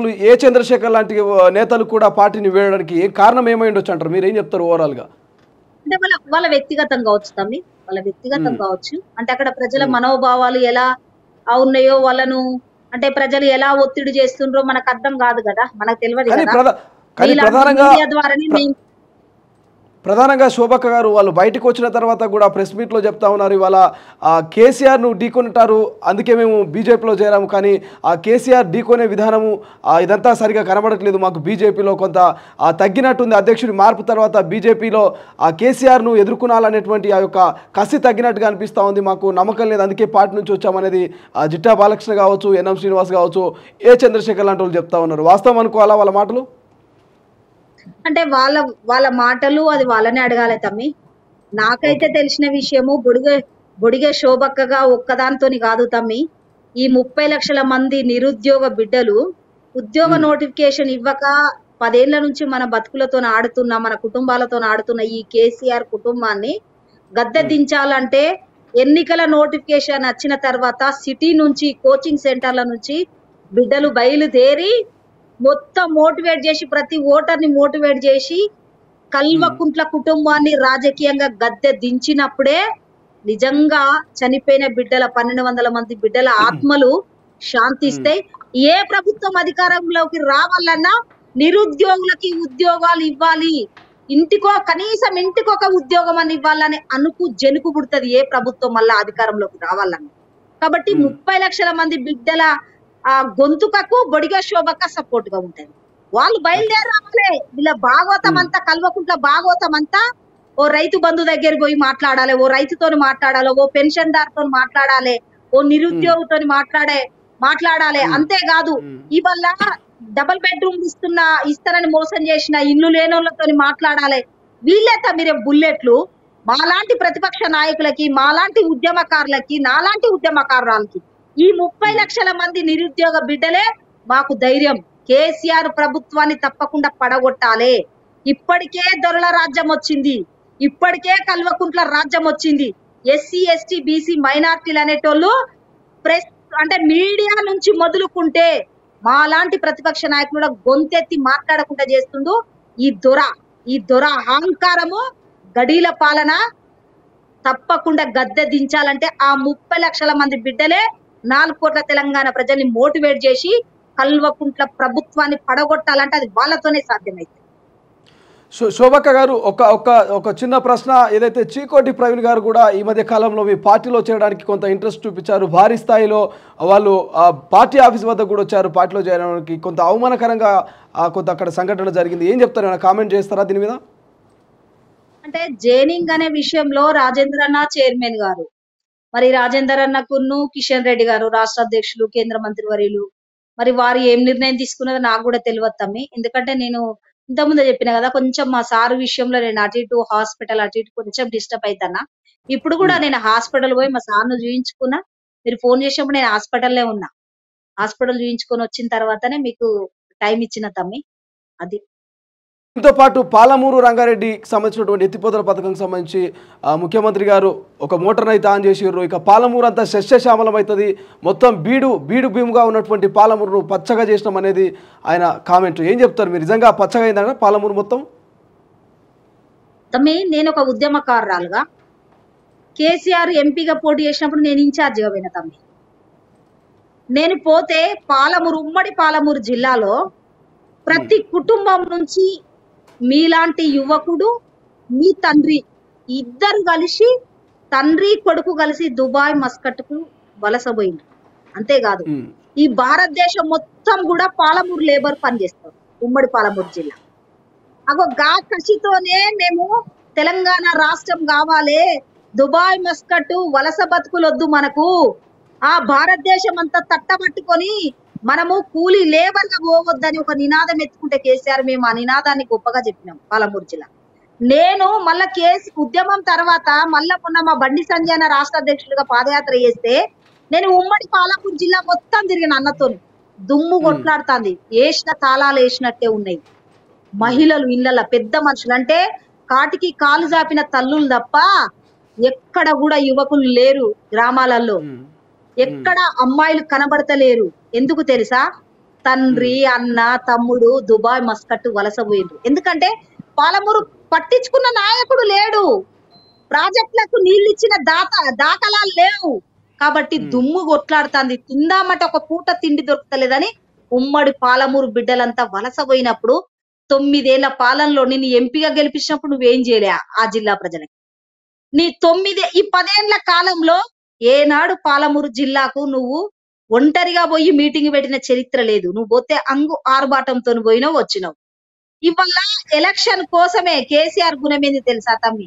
నాయకులు ఏ చంద్రశేఖర్ లాంటి ఆ, నేతలు కూడా పార్టీని వేయడానికి ఏ కారణం ఏమై ఉండొచ్చు అంటారు మీరు ఏం చెప్తారు ఓవరాల్గా అంటే వాళ్ళ వాళ్ళ వ్యక్తిగతం కావచ్చు తమ్మి వాళ్ళ వ్యక్తిగతం మ్మ్. కావచ్చు అంటే అక్కడ ప్రజల మ్మ్. మనోభావాలు ఎలా ఆ ఉన్నాయో వాళ్ళను అంటే ప్రజలు ఎలా ఒత్తిడి చేస్తుండ్రో మనకు అర్థం కాదు కదా మనకు తెలియదు కానీ కదా ప్రధా కానీ మీలాంటి ప్రధానంగా మీడియా ద్వారానే మేము ప్రధానంగా శోభక్క గారు వాళ్ళు బయటకు వచ్చిన తర్వాత కూడా ప్రెస్ మీట్లో చెప్తా ఉన్నారు ఇవాళ ఆ, కేసీఆర్ను ఢీకొంటారు అందుకే మేము బీజేపీలో చేరాము కానీ ఆ కేసీఆర్ ఢీకొనే విధానము ఆ, ఇదంతా సరిగా కనబడట్లేదు మాకు బీజేపీలో కొంత ఆ, తగ్గినట్టుంది అధ్యక్షుడి మార్పు తర్వాత బీజేపీలో ఆ కేసీఆర్ను ఎదుర్కొనాలనేటువంటి ఆ యొక్క కసి తగ్గినట్టుగా అనిపిస్తూ ఉంది మాకు నమ్మకం లేదు అందుకే పార్టీ నుంచి వచ్చామనేది ఆ, జిట్టా బాలకృష్ణ కావచ్చు ఎన్ఎం శ్రీనివాస్ కావచ్చు ఏ చంద్రశేఖర్ లాంటి వాళ్ళు చెప్తా ఉన్నారు వాస్తవం అనుకోవాలా వాళ్ళ మాటలు అంటే వాళ్ళ వాళ్ళ మాటలు అది వాళ్ళనే అడగాలి తమ్మి నాకైతే తెలిసిన విషయము బొడిగ బొడిగ శోభక్కగా ఒక్కదానితోని కాదు తమ్మి ఈ ముప్పై లక్షల మంది నిరుద్యోగ బిడ్డలు ఉద్యోగ మ్మ్. నోటిఫికేషన్ ఇవ్వక పదేళ్ల నుంచి మన బతుకులతో ఆడుతున్న మన కుటుంబాలతో ఆడుతున్న ఈ కేసీఆర్ కుటుంబాన్ని గద్దె మ్మ్. దించాలంటే ఎన్నికల నోటిఫికేషన్ వచ్చిన తర్వాత సిటీ నుంచి కోచింగ్ సెంటర్ల నుంచి బిడ్డలు బయలుదేరి మొత్తం మోటివేట్ చేసి ప్రతి ఓటర్ని మోటివేట్ చేసి కల్వకుంట్ల కుటుంబాన్ని రాజకీయంగా గద్దె దించినప్పుడే నిజంగా చనిపోయిన బిడ్డల పన్నెండు వందల మంది బిడ్డల ఆత్మలు శాంతిస్తాయి ఏ ప్రభుత్వం అధికారంలోకి రావాలన్నా నిరుద్యోగులకి ఉద్యోగాలు ఇవ్వాలి ఇంటికో కనీసం ఇంటికొక ఉద్యోగం అని ఇవ్వాలని అనుకు జనుకు పుడుతుంది ఏ ప్రభుత్వం మళ్ళా అధికారంలోకి రావాలన్నా కాబట్టి మ్మ్. ముప్పై లక్షల మంది బిడ్డల ఆ గొంతుకకు బొడిగ శోభక సపోర్ట్ గా ఉంటది వాళ్ళు బయలుదేరి రావాలి వీళ్ళ భాగవతం అంతా కల్వకుంట్ల భాగవతం అంతా ఓ రైతు బంధు దగ్గర పోయి మాట్లాడాలి ఓ రైతుతోని మాట్లాడాలి ఓ పెన్షన్ దారుతో మాట్లాడాలి ఓ నిరుద్యోగితోని మాట్లాడే మాట్లాడాలి మ్మ్. అంతేకాదు ఇవల్ల డబుల్ బెడ్రూమ్ ఇస్తున్న ఇస్తారని మోసం చేసిన ఇల్లు లేనోళ్ళతో మాట్లాడాలి వీళ్ళే మీరే బుల్లెట్లు మాలాంటి ప్రతిపక్ష నాయకులకి మాలాంటి ఉద్యమకారులకి నాలాంటి ఉద్యమకారులకి ఈ ముప్పై లక్షల మంది నిరుద్యోగ బిడ్డలే మాకు ధైర్యం కేసీఆర్ ప్రభుత్వాన్ని తప్పకుండా పడగొట్టాలి ఇప్పటికే దొరల రాజ్యం వచ్చింది ఇప్పటికే కల్వకుంట్ల రాజ్యం వచ్చింది ఎస్సీ ఎస్టీ బీసీ మైనార్టీలు అనేటోళ్ళు ప్రెస్ అంటే మీడియా నుంచి మొదలుకుంటే మాలాంటి ప్రతిపక్ష నాయకులు కూడా గొంతెత్తి మాట్లాడకుండా చేస్తుండు ఈ దొర ఈ దొర అహంకారము గడీల పాలన తప్పకుండా గద్దె దించాలంటే ఆ ముప్పై లక్షల మంది బిడ్డలే నాలుగు కోట్ల తెలంగాణ ప్రజల్ని మోటివేట్ చేసి కల్వకుంట్ల ప్రభుత్వాన్ని పడగొట్టాలంటే అది వాళ్ళతోనే సాధ్యమైంది శో- శోభక్క గారు ఒక ఒక ఒక చిన్న ప్రశ్న ఏదైతే చీకోటి ప్రవీణ్ గారు కూడా ఈ మధ్య కాలంలో మీ పార్టీలో చేరడానికి కొంత ఇంట్రెస్ట్ చూపించారు భారీ స్థాయిలో వాళ్ళు ఆ, పార్టీ ఆఫీస్ వద్ద కూడా వచ్చారు పార్టీలో చేరడానికి కొంత అవమానకరంగా ఆ, కొంత అక్కడ సంఘటన జరిగింది ఏం చెప్తారు ఏమైనా కామెంట్ చేస్తారా దీని మీద అంటే జైనింగ్ అనే విషయంలో రాజేంద్ర అన్న చైర్మన్ గారు మరి రాజేందర్ అన్నకును కిషన్ రెడ్డి గారు రాష్ట్ర అధ్యక్షులు కేంద్ర మంత్రి వర్యులు మరి వారు ఏం నిర్ణయం తీసుకున్నదో నాకు కూడా తెలియదు తమ్మి ఎందుకంటే నేను ఇంతకుముందే చెప్పిన కదా కొంచెం మా సారు విషయంలో నేను అటు ఇటు హాస్పిటల్ అటు ఇటు కొంచెం డిస్టర్బ్ అవుతానా ఇప్పుడు కూడా నేను హాస్పిటల్ పోయి మా సార్ను చూయించుకున్నా మీరు ఫోన్ చేసినప్పుడు నేను హాస్పిటల్లో ఉన్నా హాస్పిటల్ చూయించుకొని వచ్చిన తర్వాతనే మీకు టైం ఇచ్చిన తమ్మి అది దీంతో పాటు పాలమూరు రంగారెడ్డికి సంబంధించినటువంటి ఎత్తిపోతల పథకంకి సంబంధించి ఆ, ముఖ్యమంత్రి గారు ఒక మోటార్ని అయితే ఆన్ చేసిర్రు ఇక పాలమూరు అంతా శస్యశ్యామలం అవుతుంది మొత్తం బీడు బీడు భీముగా ఉన్నటువంటి పాలమూరును పచ్చగా చేసినాం అనేది ఆయన కామెంట్ ఏం చెప్తారు మీరు నిజంగా పచ్చగా అయిందంటే పాలమూరు మొత్తం తమ్మి నేను ఒక ఉద్యమకారురాలుగా కేసీఆర్ ఎంపీగా పోటీ చేసినప్పుడు నేను ఇన్ఛార్జిగా పోయిన తమ్మి నేను పోతే పాలమూరు ఉమ్మడి పాలమూరు జిల్లాలో ప్రతి కుటుంబం నుంచి మీలాంటి యువకుడు మీ తండ్రి ఇద్దరు కలిసి తండ్రి కొడుకు కలిసి దుబాయ్ మస్కట్కు వలసపోయింది అంతేకాదు ఉమ్, ఈ భారతదేశం మొత్తం కూడా పాలమూరు లేబర్ పనిచేస్తారు ఉమ్మడి పాలమూరు జిల్లా అగో గా కసితోనే మేము తెలంగాణ రాష్ట్రం కావాలి దుబాయ్ మస్కట్ వలస బతుకులొద్దు మనకు ఆ భారతదేశం అంతా తట్టబట్టుకొని మనము కూలి లేబర్ గా పోవద్దని ఒక నినాదం ఎత్తుకుంటే కేసీఆర్ మేము ఆ నినాదాన్ని గొప్పగా చెప్పినాం పాలమూరు జిల్లా నేను మళ్ళా కేసు ఉద్యమం తర్వాత మళ్ళా మొన్న మా బండి సంజయన రాష్ట్ర అధ్యక్షులుగా పాదయాత్ర చేస్తే నేను ఉమ్మడి పాలమూరు జిల్లా మొత్తం తిరిగిన అన్నతోని దుమ్ము కొట్లాడుతాంది వేసిన తాళాలు వేసినట్టే ఉన్నాయి మహిళలు ఇళ్ళ పెద్ద మనుషులు అంటే కాటికి కాలు జాపిన తల్లులు తప్ప ఎక్కడ కూడా యువకులు లేరు గ్రామాలలో ఉమ్, ఎక్కడ అమ్మాయిలు కనబడతలేరు ఎందుకు తెలుసా తండ్రి అన్న తమ్ముడు దుబాయ్ మస్కట్ వలస పోయిండ్రు ఎందుకంటే పాలమూరు పట్టించుకున్న నాయకుడు లేడు ప్రాజెక్టులకు నీళ్లు ఇచ్చిన దాత దాఖలాలు లేవు కాబట్టి దుమ్ము కొట్లాడుతుంది తిందామంటే ఒక పూట తిండి దొరుకుతలేదని ఉమ్మడి పాలమూరు బిడ్డలంతా వలస పోయినప్పుడు తొమ్మిదేళ్ల పాలనలో నిన్ను ఎంపీగా గెలిపించినప్పుడు నువ్వేం చేయలే ఆ జిల్లా ప్రజలకి నీ తొమ్మిది ఈ పదేళ్ల కాలంలో ఏనాడు పాలమూరు జిల్లాకు నువ్వు ఒంటరిగా పోయి మీటింగ్ పెట్టిన చరిత్ర లేదు నువ్వు పోతే అంగు ఆర్భాటంతో పోయినావు వచ్చినావు ఇవాళ ఎలక్షన్ కోసమే కేసీఆర్ గుణమేంది తెలుసా తమ్మి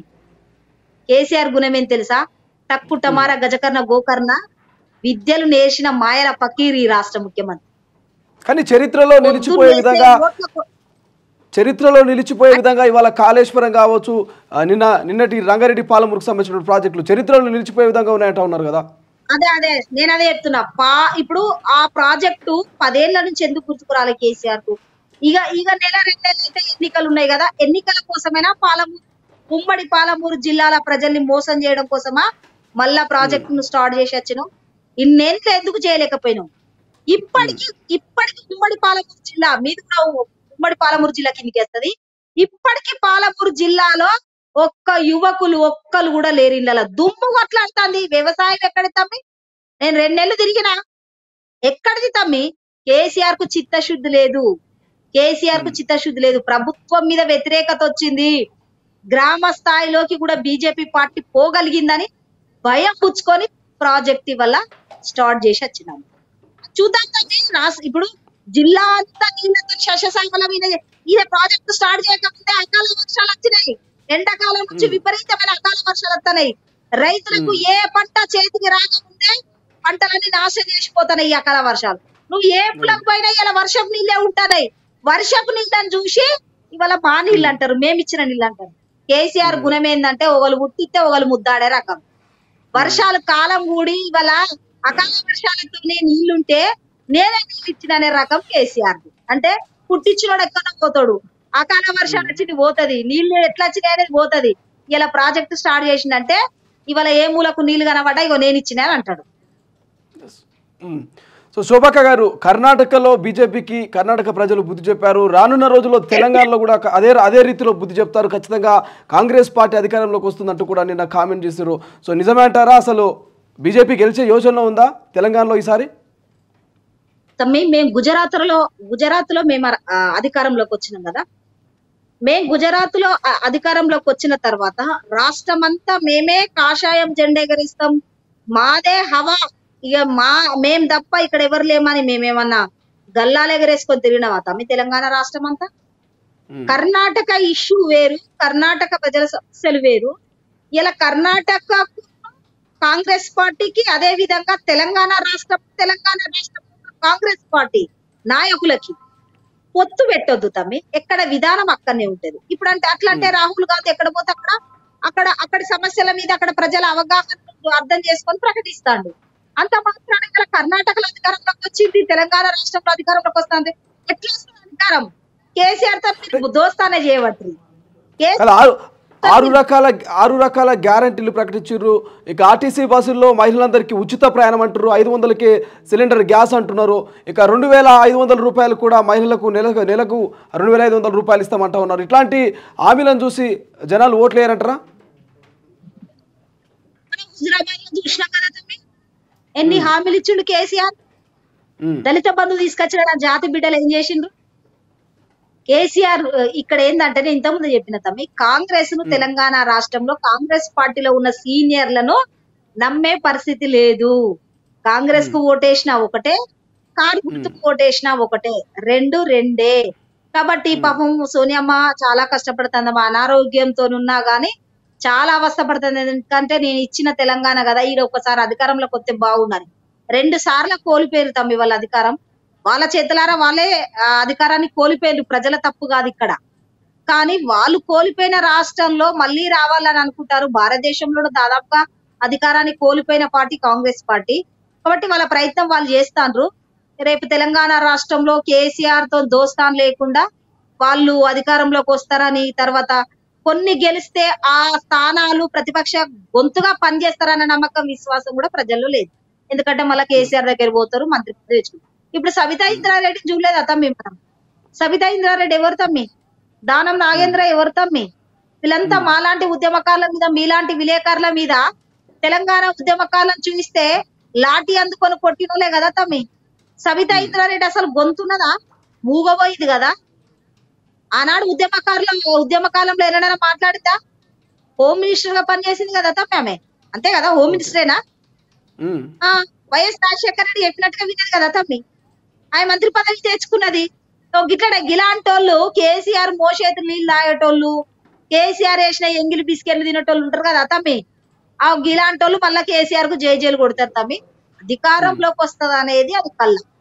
కేసీఆర్ గుణమేంది తెలుసా టక్కు టమారా గజకర్ణ గోకర్ణ విద్యలు నేర్చిన మాయల పకీర్ ఈ రాష్ట్ర ముఖ్యమంత్రి కానీ చరిత్రలో నిలిచిపోయే పొద్దున్నేస్తే విధంగా ఓట్లకు- చరిత్రలో నిలిచిపోయే విధంగా ఇవాళ కాళేశ్వరం కావచ్చు ఆ, నిన్న నిన్నటి రంగారెడ్డి పాలమూరుకు సంబంధించిన ప్రాజెక్టులు చరిత్రలో నిలిచిపోయే విధంగా ఉన్నాయంట ఉన్నారు కదా అదే అదే నేను అదే చెప్తున్నా పా ఇప్పుడు ఆ ప్రాజెక్టు పదేళ్ల నుంచి ఎందుకు గుర్తుకురాలి కేసీఆర్ కు ఇక ఇక నెల రెండు నెలలు అయితే ఎన్నికలు ఉన్నాయి కదా ఎన్నికల కోసమైనా పాలమూరు ఉమ్మడి పాలమూరు జిల్లాల ప్రజల్ని మోసం చేయడం కోసమా మళ్ళా ప్రాజెక్ట్ ను స్టార్ట్ చేసి వచ్చినాం ఇన్నేళ్ళు ఎందుకు చేయలేకపోయినాం ఇప్పటికి ఇప్పటికి ఉమ్మడి పాలమూరు జిల్లా మీది కూడా ఉమ్మడి పాలమూరు జిల్లా కిందకి వస్తుంది ఇప్పటికి పాలమూరు జిల్లాలో ఒక్క యువకులు ఒక్కరు కూడా లేరు ఇళ్ళ దుమ్ము కొట్లాడుతుంది వ్యవసాయం ఎక్కడి తమ్మి నేను రెండు నెలలు తిరిగినా ఎక్కడిది తమ్మి కేసీఆర్ కు చిత్తశుద్ధి లేదు కేసీఆర్ కు చిత్తశుద్ధి లేదు ప్రభుత్వం మీద వ్యతిరేకత వచ్చింది గ్రామ స్థాయిలోకి కూడా బీజేపీ పార్టీ పోగలిగిందని భయం పుచ్చుకొని ప్రాజెక్ట్ వల్ల స్టార్ట్ చేసి వచ్చినాము చూద్దాం తమ్మి రాస్ ఇప్పుడు జిల్లా అంతా నీళ్ళతో శశశామలమైన ఈ ప్రాజెక్ట్ స్టార్ట్ చేయకముందే అకాల వర్షాలు వచ్చినాయి ఎండాకాలం నుంచి Hmm. విపరీతమైన అకాల వర్షాలు వస్తున్నాయి రైతులకు ఏ పంట చేతికి రాకముందే పంటలన్నీ నాశనం చేసిపోతున్నాయి ఈ అకాల వర్షాలు నువ్వు ఏ పులకు పోయినా ఇలా వర్షపు నీళ్ళే ఉంటున్నాయి వర్షపు నీళ్ళని చూసి ఇవాళ మా నీళ్ళు అంటారు మేము ఇచ్చిన నీళ్ళు అంటారు కేసీఆర్ గుణం ఏంటంటే ఒకళ్ళు ముట్టిస్తే ఒకళ్ళు ముద్దాడే రకం వర్షాలు కాలం కూడి ఇవాళ అకాల వర్షాలతో నీళ్లుంటే నేనే నీళ్ళు ఇచ్చిన అనే రకం కేసీఆర్ అంటే పుట్టించినోడు ఎక్కడ పోతాడు అకాల వర్షాలు వచ్చి పోతది నీళ్లు ఎట్లా వచ్చినాయి అనేది పోతది ఇలా ప్రాజెక్ట్ స్టార్ట్ చేసిందంటే ఇవాళ ఏ మూలకు నీళ్లు కనబడ్డా ఇగో నేను ఇచ్చిన అని అంటాడు మ్మ్. సో శోభక్క గారు కర్ణాటకలో బీజేపీకి కర్ణాటక ప్రజలు బుద్ధి చెప్పారు రానున్న రోజుల్లో తెలంగాణలో కూడా అదే అదే రీతిలో బుద్ధి చెప్తారు ఖచ్చితంగా కాంగ్రెస్ పార్టీ అధికారంలోకి వస్తుందంటూ కూడా నిన్న కామెంట్ చేశారు సో నిజమే అంటారా అసలు బీజేపీ గెలిచే యోచనలో ఉందా తెలంగాణలో ఈసారి తమ్మి మేము గుజరాత్ లో గుజరాత్ లో మేము ఆ, అధికారంలోకి వచ్చినాం కదా మేము గుజరాత్ లో ఆ, అధికారంలోకి వచ్చిన తర్వాత రాష్ట్రం అంతా మేమే కాషాయం జెండా ఎగరిస్తాం మాదే హవా ఇక మా మేం తప్ప ఇక్కడ ఎవరు లేమని మేమేమన్నా గల్లాలు ఎగరేసుకొని తిరిగినామా తమ్మి తెలంగాణ రాష్ట్రం అంతా మ్మ్. కర్ణాటక ఇష్యూ వేరు కర్ణాటక ప్రజల సమస్యలు వేరు ఇలా కర్ణాటక కాంగ్రెస్ పార్టీకి అదే విధంగా తెలంగాణ రాష్ట్రం తెలంగాణ రాష్ట్రం కాంగ్రెస్ పార్టీ నాయకులకి పొత్తు పెట్టొద్దు తమ్మి ఎక్కడ విధానం అక్కడనే ఉంటది ఇప్పుడు అంటే అట్లా అంటే రాహుల్ గాంధీ ఎక్కడ పోతే అక్కడ అక్కడ అక్కడి సమస్యల మీద అక్కడ ప్రజల అవగాహన అర్థం చేసుకొని ప్రకటిస్తాడు అంత మాత్రాన ఇక్కడ కర్ణాటకలో అధికారంలోకి వచ్చింది తెలంగాణ రాష్ట్రంలో అధికారంలోకి వస్తుంది ఎట్లా వస్తుంది అధికారం కేసీఆర్ తో మీరు దోస్తానే చేయబట్టి అలా ఆరు ఆరు రకాల ఆరు రకాల గ్యారంటీలు ప్రకటించారు ఇక ఆర్టీసీ బస్సుల్లో మహిళలందరికీ ఉచిత ప్రయాణం అంటారు ఐదు వందలకి సిలిండర్ గ్యాస్ అంటున్నారు ఇక రెండు వేల ఐదు వందల రూపాయలు కూడా మహిళలకు నెలకు నెలకు రెండు వేల ఐదు వందల రూపాయలు ఇస్తామంటా ఉన్నారు ఇట్లాంటి హామీలను చూసి జనాలు ఓట్లు వేయరంటారా మనం హుజరాబాద్ లో చూసినాం కదా తమ్మి ఎన్ని హామీలు ఇచ్చిండు కేసీఆర్ ఉమ్, దళిత బంధు తీసుకొచ్చిన నా జాతి బిడ్డలు ఏం చేసిండ్రు కేసీఆర్ ఆ, ఇక్కడ ఏంటంటే నేను ఇంతకుముందు చెప్పిన తమ్మి కాంగ్రెస్ ను తెలంగాణ రాష్ట్రంలో కాంగ్రెస్ పార్టీలో ఉన్న సీనియర్లను నమ్మే పరిస్థితి లేదు కాంగ్రెస్ కు ఓటేసినా ఒకటే కారు గుర్తుకు ఓటేసినా ఒకటే రెండు రెండే కాబట్టి పాపం సోనియమ్మ చాలా కష్టపడుతుందమ్మా అనారోగ్యంతో ఉన్నా గానీ చాలా అవస్థపడుతుంది ఎందుకంటే నేను ఇచ్చిన తెలంగాణ కదా ఈడ ఒకసారి అధికారంలోకి వస్తే బాగున్నారు రెండు సార్లు కోల్పోయారు తమ్మి వాళ్ళ అధికారం వాళ్ళ చేతులారా వాళ్ళే ఆ, అధికారాన్ని కోల్పోయారు ప్రజల తప్పు కాదు ఇక్కడ కానీ వాళ్ళు కోల్పోయిన రాష్ట్రంలో మళ్ళీ రావాలని అనుకుంటారు భారతదేశంలో దాదాపుగా అధికారాన్ని కోల్పోయిన పార్టీ కాంగ్రెస్ పార్టీ కాబట్టి వాళ్ళ ప్రయత్నం వాళ్ళు చేస్తాండ్రు రేపు తెలంగాణ రాష్ట్రంలో కేసీఆర్ తో దోస్తాన్ లేకుండా వాళ్ళు అధికారంలోకి వస్తారని తర్వాత కొన్ని గెలిస్తే ఆ స్థానాలు ప్రతిపక్ష గొంతుగా పనిచేస్తారన్న నమ్మకం విశ్వాసం కూడా ప్రజల్లో లేదు ఎందుకంటే మళ్ళీ కేసీఆర్ దగ్గర పోతారు మంత్రి పదవి తెచ్చుకుంటారు ఇప్పుడు సవితా ఇంద్రారెడ్డి చూడలేదా తమ్మి మనం సవితా ఇంద్రారెడ్డి ఎవరు తమ్మి దానం నాగేంద్ర ఎవరు తమ్మి వీళ్ళంతా మాలాంటి ఉద్యమకారుల మీద మీలాంటి విలేకరుల మీద తెలంగాణ ఉద్యమకాలను చూపిస్తే లాఠీ అందుకొని కొట్టినోలే కదా తమ్మి సవితా ఇంద్రారెడ్డి అసలు గొంతున్నదా మూగబోయింది కదా ఆనాడు ఉద్యమకారుల ఉద్యమకాలంలో ఎన్నడైనా మాట్లాడిందా హోమ్ మినిస్టర్ గా పనిచేసింది కదా తమ్మి ఆమె అంతే కదా హోమ్ మినిస్టరేనా ఉమ్, ఆ వైఎస్ రాజశేఖర రెడ్డి చెప్పినట్టుగా విన్నది కదా తమ్మి ఆయన మంత్రి పదవి తెచ్చుకున్నది సో గిట్ల గిలాంటోళ్ళు కేసీఆర్ మోసేతులు నీళ్ళు తాగేటోళ్ళు కేసీఆర్ వేసిన ఎంగిలి బిస్కెట్లు తినేటోళ్ళు ఉంటారు కదా తమ్మి ఆ గిలాంటోళ్ళు మళ్ళా కేసీఆర్ కు జై జైలు కొడతారు తమ్మి అధికారంలోకి వస్తది అనేది అది కళ్ళ